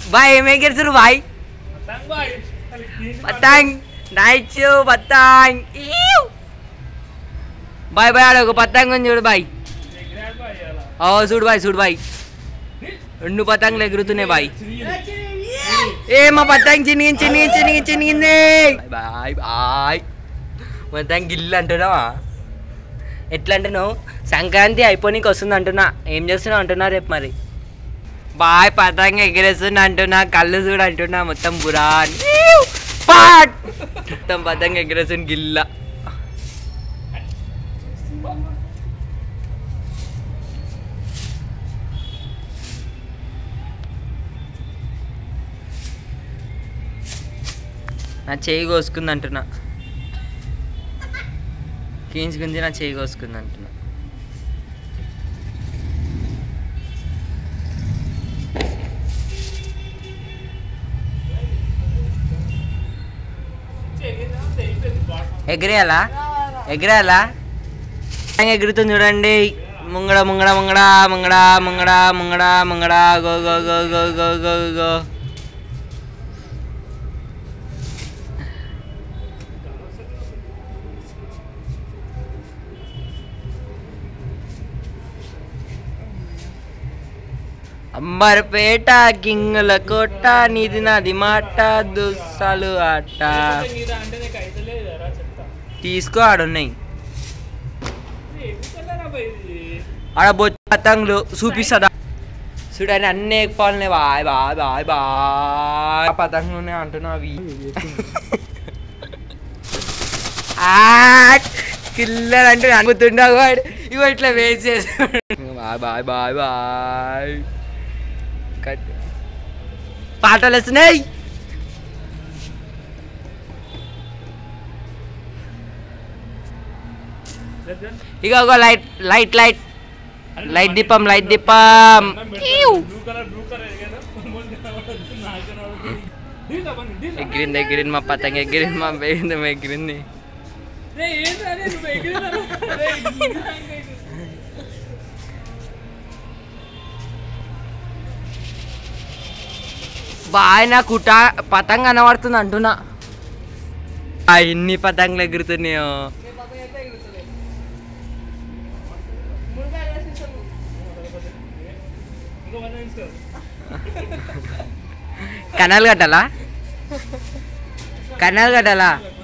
Bye ఏం ఎగిరిస్తురు బాయ్ పతంగ్ నైట్ పతంగ్ ఈవ్. బాయ్ బాయ్ ఆడ ఒక పతంగ్ ఉంది చూడు బాయ్ ఓ చూడు బాయ్ చూడు బాయ్ రెండు పతంగులు ఎగురుతున్నాయి బాయ్ ఏ మా పతంగ్ చినిగి చినిగి చినిగి చినిగింది బాయ్ బాయ్ పతంగ్ గిల్లు అంటున్నావా ఎట్లా అంటున్నావు సంక్రాంతి అయిపోనీకి వస్తుంది అంటున్నా ఏం చేస్తున్నావు అంటున్నా రేపు మరి బాయ్ పతంగ ఎగిరేస్తున్నా అంటున్నా కళ్ళు చూడు అంటున్నా మొత్తం బురా పాట్ మొత్తం పతంగ ఎగిరేస్తుంది గిల్ల నా చేయి కోసుకుంది అంటున్నా కీంచుకుంది నా చేయి కోసుకుంది అంటున్నా ఎగిరేయాలా ఎగిరేయాలా పతంగ ఎగురుతుంది చూడండి ముంగడ ముంగడ ముంగడ ముంగడ ముంగడ ముంగడ ముంగడ go go go go go go go Amberpet కింగుల కోట నీది నాది మాట దుస్సాలు ఆట తీసుకో ఆడున్నాయి ఆడ బొచ్చు పతంగులు చూపిస్తుందా చూడండి అన్ని ఎక్కిపోవాలి బాయ్ బాయ్ బాయ్ బాయ్ పతంగులు ఉన్నాయి అంటున్నావు అవి కిల్లర్ అంటే అనుకుతుండవు వాడు ఇగో ఇట్లా వేస్ట్ చేసాడు బాయ్ బాయ్ బాయ్ బాయ్ కట్ పాటలు వస్తున్నాయి ఇక ఒక లైట్ లైట్ లైట్ లైట్ దీపం లైట్ దీపం ఎగిరింది ఎగిరింది మా పతంగ ఎగిరింది మా వేగింది ఎగిరింది బాయ్ నా కుట పతంగ కనబడుతుంది అంటున్నా ఆ, ఎన్ని పతంగులు ఎగురుతున్నాయో కనాలు కట్టాలా కనాలు కట్టాలా